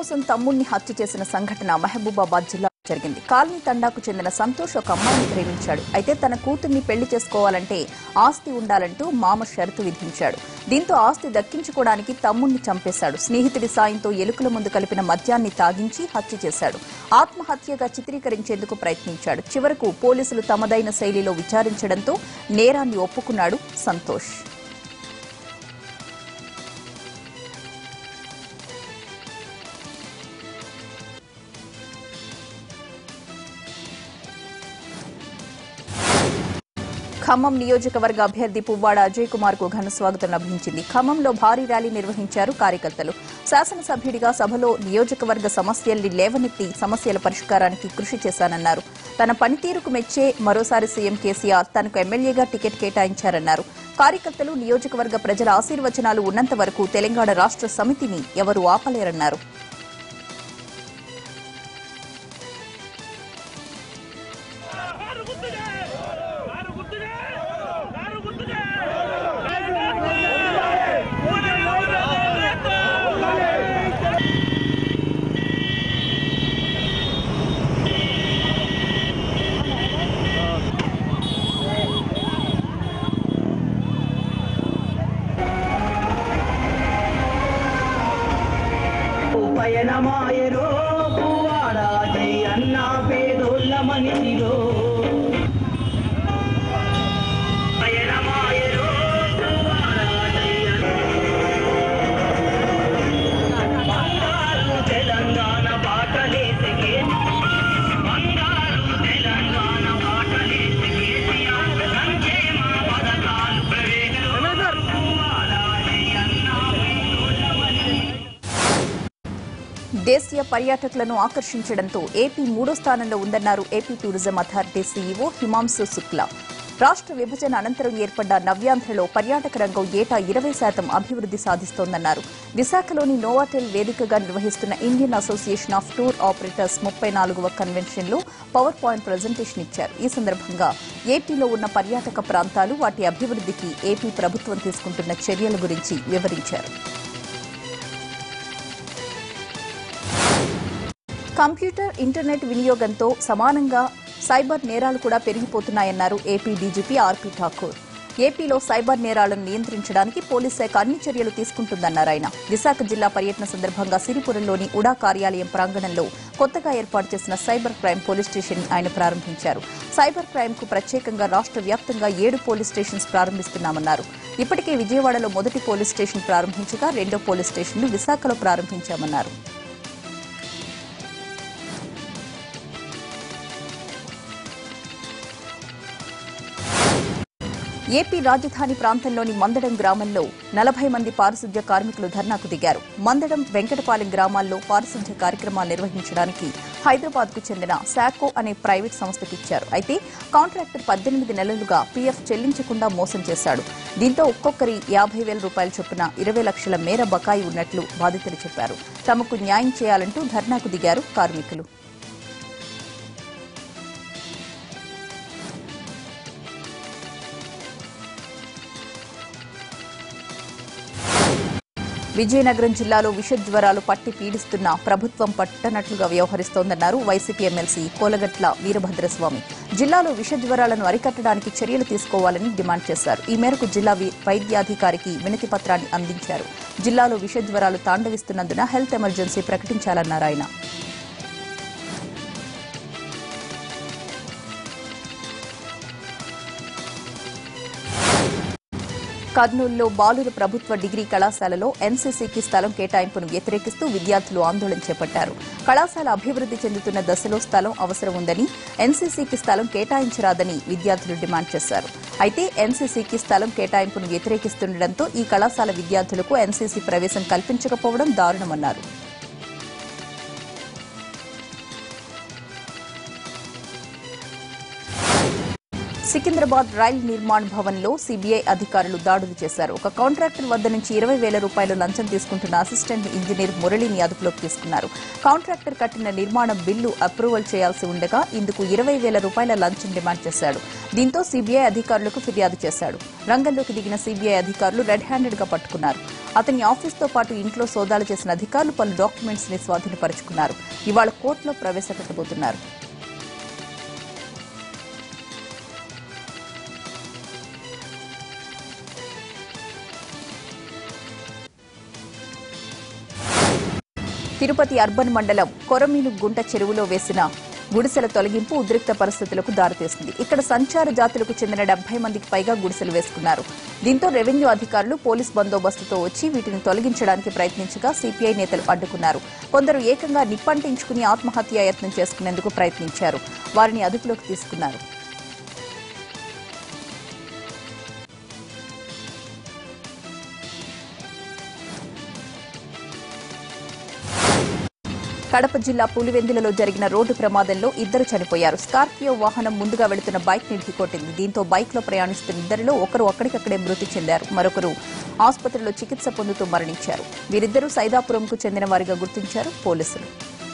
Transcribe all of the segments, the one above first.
కోసం తమ్ముణ్ణి హత్య చేసిన సంఘటన మహబూబాబాద్ జిల్లా జరిగింది కాలనీ తండాకు చెందిన సంతోష్ ఒక అమ్మాయిని ప్రేమించాడు అయితే తన కూతుర్ని పెళ్లి చేసుకోవాలంటే ఆస్తి ఉండాలంటూ మామ షరతు విధించాడు దీంతో ఆస్తి దక్కించుకోవడానికి తమ్ముణ్ణి చంపేశాడు స్నేహితుడి సాయంతో ఎలుకల ముందు కలిపిన మద్యాన్ని తాగించి హత్య చేశాడు ఆత్మహత్యగా చిత్రీకరించేందుకు ప్రయత్నించాడు చివరకు పోలీసులు తమదైన శైలిలో విచారించడంతో నేరాన్ని ఒప్పుకున్నాడు సంతోష్ ఖమ్మం నియోజకవర్గ అభ్యర్థి పువ్వాడ అజయ్ కుమార్ కు ఘన స్వాగతం లభించింది ఖమ్మంలో భారీ ర్యాలీ నిర్వహించారు కార్యకర్తలు శాసనసభ్యుడిగా సభలో నియోజకవర్గ సమస్యల్ని లేవనెత్తి సమస్యల పరిష్కారానికి కృషి చేశానన్నారు తన పనితీరుకు మెచ్చే మరోసారి సీఎం కేసీఆర్ తనకు ఎమ్మెల్యేగా టికెట్ కేటాయించారన్నారు కార్యకర్తలు నియోజకవర్గ ప్రజల ఆశీర్వచనాలు ఉన్నంత వరకు తెలంగాణ రాష్ట్ర సమితిని ఎవరూ ఆపలేరన్నారు కారు గుర్తుగా కారు గుర్తుగా కారు గుర్తుగా పయనమాయరో పువ్వాడా జై అన్న పేదోళ్ళ మనిషిరో పయనమాయరో పువ్వాడా జై అన్న. బంగారు తెలంగాణ బాటలేసగే బంగారు తెలంగాణ బాటలేసగే సంక్షేమ పథకాలు ప్రవేశం పువ్వాడా జై అన్న పేదోళ్ళ మనిషిరో దేశీయ పర్యాటకులను ఆకర్షించడంతో ఏపీ మూడో స్థానంలో ఉందన్నారు AP tourism authority CEO Himanshu Shukla రాష్ట్ర విభజన అనంతరం ఏర్పడ్డ నవ్యాంధ్రలో పర్యాటక రంగం ఏటా ఇరవై శాతం అభివృద్ధి సాధిస్తోందన్నారు విశాఖలోని నోవాటెల్ వేదికగా నిర్వహిస్తున్న Indian association of tour operators ముప్పై నాలుగవ కన్వెన్షన్లో పవర్ పాయింట్ ప్రజెంటేషన్ ఇచ్చారు ఈ సందర్భంగా ఏపీలో ఉన్న పర్యాటక ప్రాంతాలు వాటి అభివృద్ధికి ఏపీ ప్రభుత్వం తీసుకుంటున్న చర్యల గురించి వివరించారు కంప్యూటర్ ఇంటర్నెట్ వినియోగంతో సమానంగా సైబర్ నేరాలు కూడా పెరిగిపోతున్నాయన్నారు ఏపీ డీజీపీ ఆర్పీ ఠాకూర్ ఏపీలో సైబర్ నేరాలను నియంత్రించడానికి పోలీస్ శాఖ అన్ని చర్యలు తీసుకుంటుందన్నారు ఆయన విశాఖ జిల్లా పర్యటన సందర్భంగా సిరిపురంలోని ఉడా కార్యాలయం ప్రాంగణంలో కొత్తగా ఏర్పాటు చేసిన సైబర్ క్రైమ్ పోలీస్ స్టేషన్ ఆయన ప్రారంభించారు సైబర్ క్రైమ్ కు ప్రత్యేకంగా రాష్ట్ర వ్యాప్తంగా ఏడు పోలీస్ స్టేషన్స్ ప్రారంభిస్తున్నామన్నారు ఇప్పటికే విజయవాడలో మొదటి పోలీస్ స్టేషన్ ప్రారంభించగా రెండో పోలీస్ స్టేషన్ను విశాఖలో ప్రారంభించామన్నారు ఏపీ రాజధాని ప్రాంతంలోని మందడం గ్రామంలో నలభై మంది పారిశుద్ధ్య కార్మికులు ధర్నాకు దిగారు మందడం వెంకటపాలెం గ్రామాల్లో పారిశుద్ధ్య కార్యక్రమాలు నిర్వహించడానికి హైదరాబాద్ కు చెందిన శాకో అనే ప్రైవేట్ సంస్థకి ఇచ్చారు అయితే కాంట్రాక్టర్ పద్దెనిమిది నెలలుగా పీఎఫ్ చెల్లించకుండా మోసం చేశాడు దీంతో ఒక్కొక్కరి యాభై వేల రూపాయల చొప్పున ఇరవై లక్షల మేర బకాయి ఉన్నట్లు బాధితులు చెప్పారు తమకు న్యాయం చేయాలంటూ ధర్నాకు దిగారు కార్మికులు విజయనగరం జిల్లాలో విష జ్వరాలు పట్టి పీడిస్తున్న ప్రభుత్వం పట్టనట్లుగా వ్యవహరిస్తోందన్నారు వైసీపీ ఎమ్మెల్సీ కోలగట్ల వీరభద్రస్వామి జిల్లాలో విష జ్వరాలను అరికట్టడానికి చర్యలు తీసుకోవాలని డిమాండ్ చేశారు ఈ మేరకు జిల్లా వి- వైద్యాధికారికి వినతి పత్రాన్ని అందించారు జిల్లాలో విష జ్వరాలు తాండవిస్తున్నందున హెల్త్ ఎమర్జెన్సీ ప్రకటించాలన్నారు ఆయన కర్నూలులో బాలుర ప్రభుత్వ డిగ్రీ కళాశాలలో ఎన్సీసీకి స్థలం కేటాయింపును వ్యతిరేకిస్తూ విద్యార్థులు ఆందోళన చేపట్టారు కళాశాల అభివృద్ధి చెందుతున్న దశలో స్థలం అవసరం ఉందని ఎన్సీసీకి స్థలం కేటాయించరాదని విద్యార్థులు డిమాండ్ చేశారు అయితే ఎన్సీసీకి స్థలం కేటాయింపును వ్యతిరేకిస్తుండటంతో ఈ కళాశాల విద్యార్థులకు ఎన్సీసీ ప్రవేశం కల్పించకపోవడం దారుణమన్నారు సికింద్రాబాద్ రైల్ నిర్మాణ్ భవన్ లో సీబీఐ అధికారులు దాడులు చేశారు ఒక కాంట్రాక్టర్ వద్ద నుంచి ఇరవై వేల రూపాయలు లంచం తీసుకుంటున్న అసిస్టెంట్ ఇంజనీర్ మురళిని అదుపులోకి తీసుకున్నారు కాంట్రాక్టర్ కట్టిన నిర్మాణ బిల్లు అప్రూవల్ చేయాల్సి ఉండగా ఇందుకు ఇరవై వేల రూపాయల లంచం డిమాండ్ చేశాడు దీంతో సీబీఐ అధికారులకు ఫిర్యాదు చేశాడు రంగంలోకి దిగిన సీబీఐ అధికారులు రెడ్ హ్యాండెడ్ గా పట్టుకున్నారు అతని ఆఫీస్తో పాటు ఇంట్లో సోదాలు చేసిన అధికారులు పలు డాక్యుమెంట్స్ ని స్వాధీనపరుచుకున్నారు ఇవాళ కోర్టులో ప్రవేశపెట్టబోతున్నారు తిరుపతి అర్బన్ మండలం కొరమీను గుంట చెరువులో వేసిన గుడిసెల తొలగింపు ఉద్రిక్త పరిస్థితులకు దారితీస్తుంది ఇక్కడ సంచార జాతులకు చెందిన డెబ్బై మందికి పైగా గుడిసెలు వేసుకున్నారు దీంతో రెవెన్యూ అధికారులు పోలీస్ బందోబస్తుతో వచ్చి వీటిని తొలగించడానికి ప్రయత్నించగా సిపిఐ నేతలు అడ్డుకున్నారు కొందరు ఏకంగా నిప్పంటించుకుని ఆత్మహత్యా యత్నం చేసుకునేందుకు ప్రయత్నించారు వారిని అదుపులోకి తీసుకున్నారు కడప జిల్లా పులివెందులలో జరిగిన రోడ్డు ప్రమాదంలో ఇద్దరు చనిపోయారు స్కార్పియో వాహనం ముందుగా వెళుతున్న బైక్ ని ఢీకొట్టింది దీంతో బైక్ లో ప్రయాణిస్తున్న ఇద్దరిలో ఒకరు అక్కడికక్కడే మృతి చెందారు మరొకరు ఆసుపత్రిలో చికిత్స పొందుతూ మరణించారు వీరిద్దరూ సైదాపురంకు చెందిన వారిగా గుర్తించారు పోలీసులు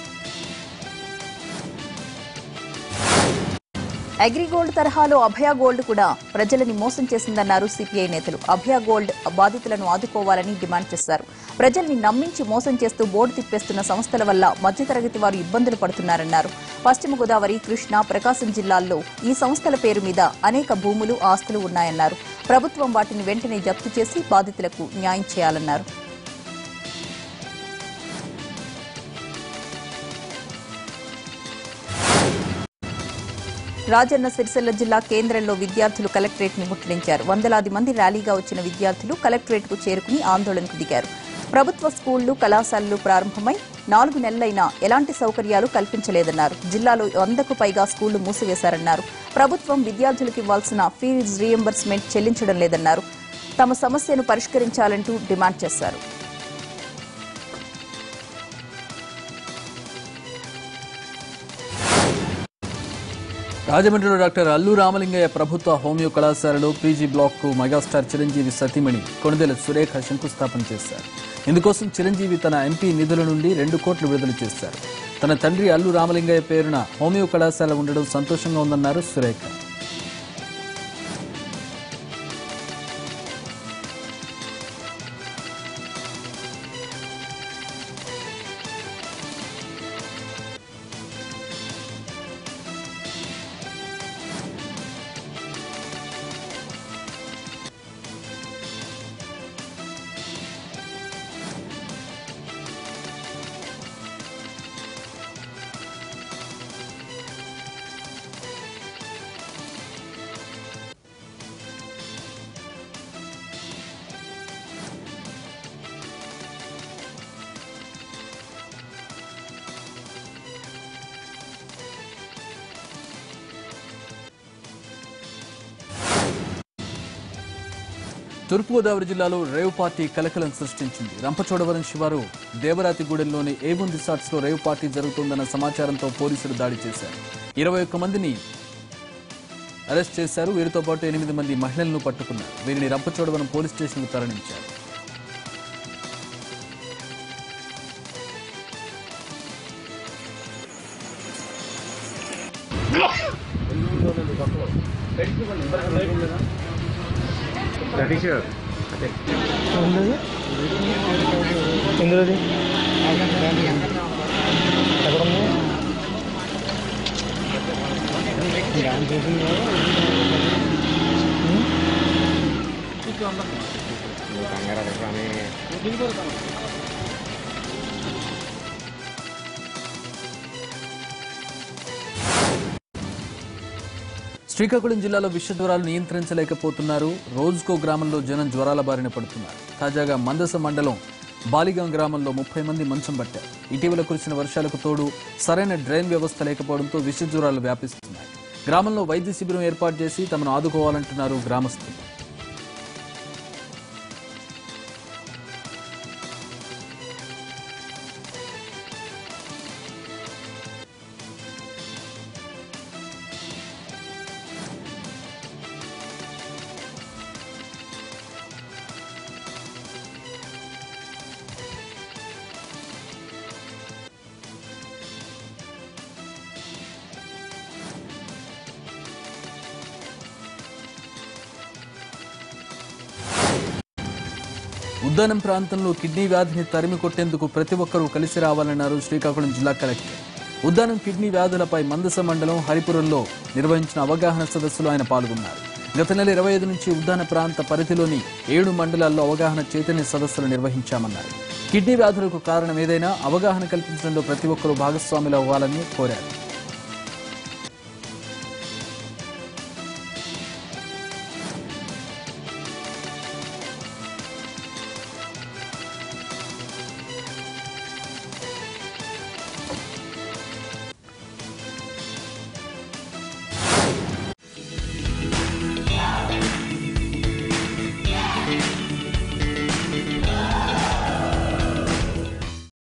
అగ్రిగోల్డ్ తరహాలో అభయ గోల్డ్ కూడా ప్రజలని మోసం చేసిందన్నారు సిపిఐ నేతలు అభయ గోల్డ్ బాధితులను ఆదుకోవాలని డిమాండ్ చేశారు ప్రజల్ని నమ్మించి మోసం చేస్తూ బోర్డు తిప్పేస్తున్న సంస్థల వల్ల మధ్యతరగతి వారు ఇబ్బందులు పడుతున్నారన్నారు పశ్చిమ గోదావరి కృష్ణా ప్రకాశం జిల్లాల్లో ఈ సంస్థల పేరు మీద అనేక భూములు ఆస్తులు ఉన్నాయన్నారు ప్రభుత్వం వాటిని వెంటనే జప్తు చేసి బాధితులకు న్యాయం చేయాలన్నారు రాజన్న సిరిసిల్ల జిల్లా కేంద్రంలో విద్యార్థులు కలెక్టరేట్ ని ముట్టడించారు వందలాది మంది ర్యాలీగా వచ్చిన విద్యార్థులు కలెక్టరేట్ కు చేరుకుని ఆందోళనకు దిగారు ప్రభుత్వ స్కూళ్లు కళాశాలలు ప్రారంభమై నాలుగు నెలలైనా ఎలాంటి సౌకర్యాలు కల్పించలేదన్నారు జిల్లాలో వందకు పైగా స్కూళ్లు మూసివేశారన్నారు ప్రభుత్వం విద్యార్థులకు ఇవ్వాల్సిన ఫీజు రీఎంబర్స్మెంట్ చెల్లించడం లేదన్నారు తమ సమస్యను పరిష్కరించాలంటూ డిమాండ్ చేశారు రాజమండ్రిలో డాక్టర్ అల్లు రామలింగయ్య ప్రభుత్వ హోమియో కళాశాలలో పీజీ బ్లాక్ కు మెగాస్టార్ చిరంజీవి సతీమణి కొణిదెల సురేఖ శంకుస్థాపన చేశారు ఇందుకోసం చిరంజీవి తన ఎంపీ నిధుల నుండి రెండు కోట్లు విడుదల చేశారు తన తండ్రి అల్లు రామలింగయ్య పేరున హోమియో కళాశాల ఉండడం సంతోషంగా ఉందన్నారు సురేఖ తూర్పుగోదావరి జిల్లాలో రేవ్ పార్టీ కలకలం సృష్టించింది రంపచోడవరం శివారు దేవరాతిగూడెంలోని ఏవన్ రిసార్ట్స్ లో రేవ్ పార్టీ జరుగుతోందన్న సమాచారంతో పోలీసులు దాడి చేశారు ఇరవై ఒక్క మందిని అరెస్ట్ చేశారు వీరితో పాటు ఎనిమిది మంది మహిళలను పట్టుకున్నారు వీరిని రంపచోడవరం పోలీస్ స్టేషన్కు తరలించారు ఎందులోది ఎక్కడ ఉంది శ్రీకాకుళం జిల్లాలో విష జ్వరాలు నియంత్రించలేకపోతున్నారు రోజుకో గ్రామంలో జనం జ్వరాల బారిన పడుతున్నారు తాజాగా మందస మండలం బాలిగాం గ్రామంలో ముప్పై మంది మంచం పట్టారు ఇటీవల కురిసిన వర్షాలకు తోడు సరైన డ్రైన్ వ్యవస్థ లేకపోవడంతో విష జ్వరాలు వ్యాపిస్తున్నాయి గ్రామంలో వైద్య శిబిరం ఏర్పాటు చేసి తమను ఆదుకోవాలంటున్నారు గ్రామస్తులు ఉద్దానం ప్రాంతంలో కిడ్నీ వ్యాధిని తరిమి కొట్టేందుకు ప్రతి ఒక్కరూ కలిసి రావాలన్నారు శ్రీకాకుళం జిల్లా కలెక్టర్ ఉద్దానం కిడ్నీ వ్యాధులపై మందస మండలం హరిపురంలో నిర్వహించిన అవగాహన సదస్సులో ఆయన పాల్గొన్నారు గత నెల ఇరవై ఐదు నుంచి ఉద్దాన ప్రాంత పరిధిలోని ఏడు మండలాల్లో అవగాహన చైతన్య సదస్సులు నిర్వహించామన్నారు కిడ్నీ వ్యాధులకు కారణం ఏదైనా అవగాహన కల్పించడంలో ప్రతి ఒక్కరూ భాగస్వాములు అవ్వాలని కోరారు